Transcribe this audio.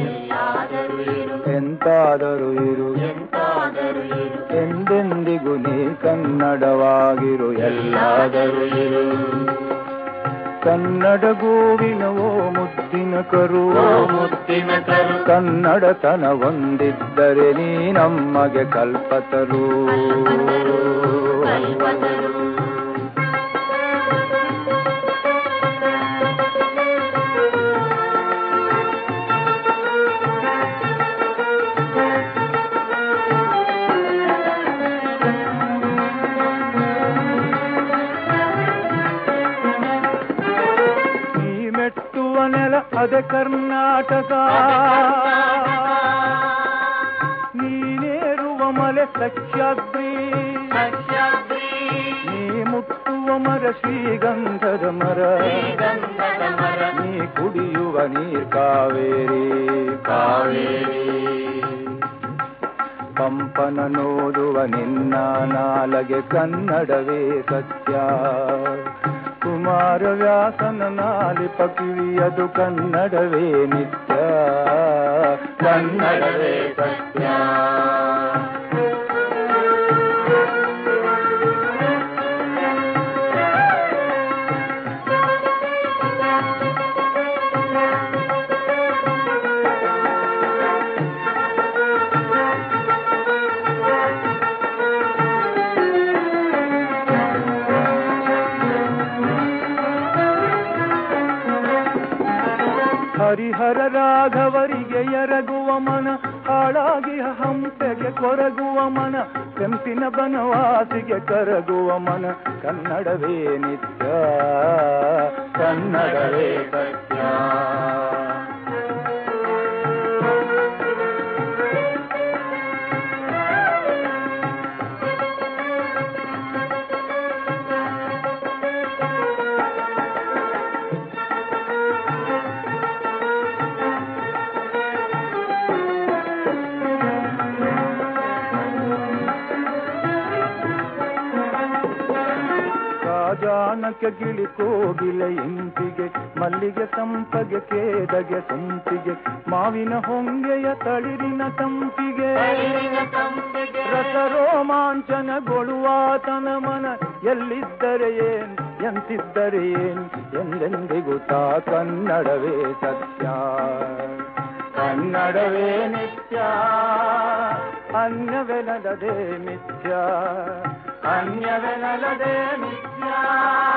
ಎಲ್ಲಾದರೂ ಇರು ಎಂತಾದರೂ ಇರು ಎಂತಾದರೂ ಇರು ಎಂದೆಂದಿಗೂ ನೀ ಕನ್ನಡವಾಗಿರು ಎಲ್ಲಾದರೂ ಇರು ಕನ್ನಡ ಗೋವಿನವೋ ಮುದ್ದಿನ ಕರು ಓ ಮುತ್ತಿನ ಕರು ಕನ್ನಡತನ ಹೊಂದಿದ್ದರೆ ನೀ ನಮಗೆ ಕಲ್ಪತರು ಕಲ್ಪತರು ನೀ ಮೆಟ್ಟುವ ನೆಲ ಅದ ಕರ್ನಾಟಕ ನೀನೇರುವ ಮಲೆ ಸಖ್ಯಾದ್ರಿ ಸಹ್ಯಾದ್ರಿ ನೀ ಮುಟ್ಟುವ ಮರ ಶ್ರೀಗಂಧದ ಮರ ಶ್ರೀಗಂಧದ ಮರ ನೀ ಕುಡಿಯುವ ನೀರ್ ಕಾವೇರಿ ಕಾವೇರಿ ಪಂಪನ ನೋದುವ ನಿನ್ನ ನಾಲಗೆ ಕನ್ನಡವೇ ಸತ್ಯ ಕುಮಾರವ್ಯಾಸನ ನಾಲಿಪ ಕಿವಿಯದು ಕನ್ನಡವೇ ನಿತ್ಯ ಕನ್ನಡವೇ ಸತ್ಯ ಹರಿಹರ ರಾಘವರಿಗೆ ಎರಗುವ ಮನ ಹಾಳಾಗಿ ಹಂಸೆಗೆ ಕೊರಗುವ ಮನ ಕೆಂಪಿನ ಬನವಾಸಿಗೆ ಕರಗುವ ಮನ ಕನ್ನಡವೇ ನಿತ್ಯ ಕನ್ನಡವೇ ಸತ್ಯ ರಾಜಾನಕ ಗಿಳಿ ಕೋಗಿಲ ಇಂಪಿಗೆ ಮಲ್ಲಿಗೆ ಸಂಪಗೆ ಕೇದಗೆ ಸೊಂಪಿಗೆ ಮಾವಿನ ಹೊಂಗೆಯ ತಳಿರಿನ ತಂಪಿಗೆ ಕೈಲಿನ ತಂಪಿಗೆ ರಸರೋಮಾಂಚನಗೊಳ್ಳುವಾತನ ಮನ ಎಲ್ಲಿದ್ದರೆ ಏನ್ ಎಂತಿದ್ದರೆ ಏನ್ ಎಂದೆಂದಿಗೂ ತಾ ಕನ್ನಡವೇ ಸತ್ಯ ಕನ್ನಡವೇ ನಿತ್ಯ ಅನ್ಯವೆನಲದೆ ಮಿಥ್ಯ ಅನ್ಯವೆನಲದೆ ಮಿಥ್ಯ